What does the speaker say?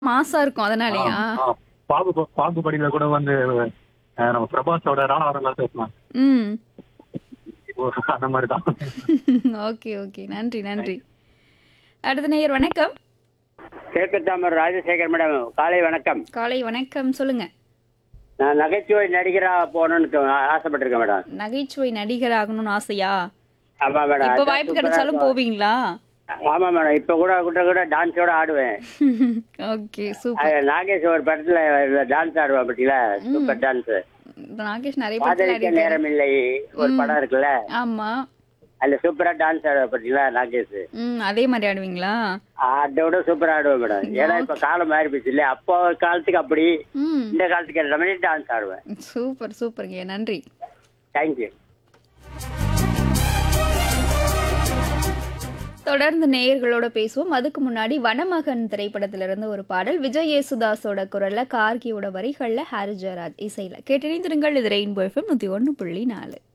மாசா இருக்கும் அதனாலயா ஆ, பாகு பாகுபடியில கூட வந்து அஹ், நம்ம பிரபாஸோட ராணாவரம் பேசலாம் ம் இப்போ அந்த மாதிரி தான் ஓகே ஓகே நன்றி நன்றி அடுத்த நேயர் வணக்கம் கிழக்கு தாமர் ராஜசேகர் மேடம் காலை வணக்கம் காலை வணக்கம் சொல்லுங்க நான் நகைச்சுவை நடிகரா போகணும்னு தோ- ஆசைப்பட்டிருக்கேன் மேடம் நகைச்சுவை நடிகர் ஆகணும்னு ஆசையா ஆமா மேடம் இப்ப அதான் வாய்ப்பு சூப்பரா கிடைச்சாலும் இருக்கும். போவீங்களா ஆமா மேடம் இப்ப கூட கூட கூட டான்ஸோட ஆடுவேன் ஓகே சூப்பர் அது நாகேஷ் ஒரு படத்துல டான்ஸ் ஆடுவேன் பத்தியில சூப்பர் டான்ஸ் நாகேஷ் நிறைய படத்துல காதலிக்க நடிக்கிறாரு. நேரம் இல்லை ஒரு படம் இருக்குல்ல ஆமா அதுல சூப்பரா டான்ஸ் ஆடுவேன் பத்தியில நாகேஷ் ம் அதே மாதிரி ஆடுவீங்களா அதோட சூப்பரா ஆடுவேன் மேடம் ஏன்னா இப்ப காலம் மாறி போச்சு இல்லையா அப்போ காலத்துக்கு அப்படி ம் இந்த காலத்துக்கு ஏற்ற மாதிரி டான்ஸ் ஆடுவேன் சூப்பர் சூப்பர்ங்க நன்றி தேங்க்யூ தொடர்ந்து நேயர்களோட பேசுவோம் அதுக்கு முன்னாடி வனமகன் திரைப்படத்திலிருந்து ஒரு பாடல் விஜய் யேசுதாஸோட குரல்ல கார்கியோட வரிகள்ல ஹாரி ஜெயராஜ் இசையில கேட்டிணைந்திருங்கள் இது ரெயின்போ எஃப்எம் நூத்தி ஒன்று புள்ளி நாலு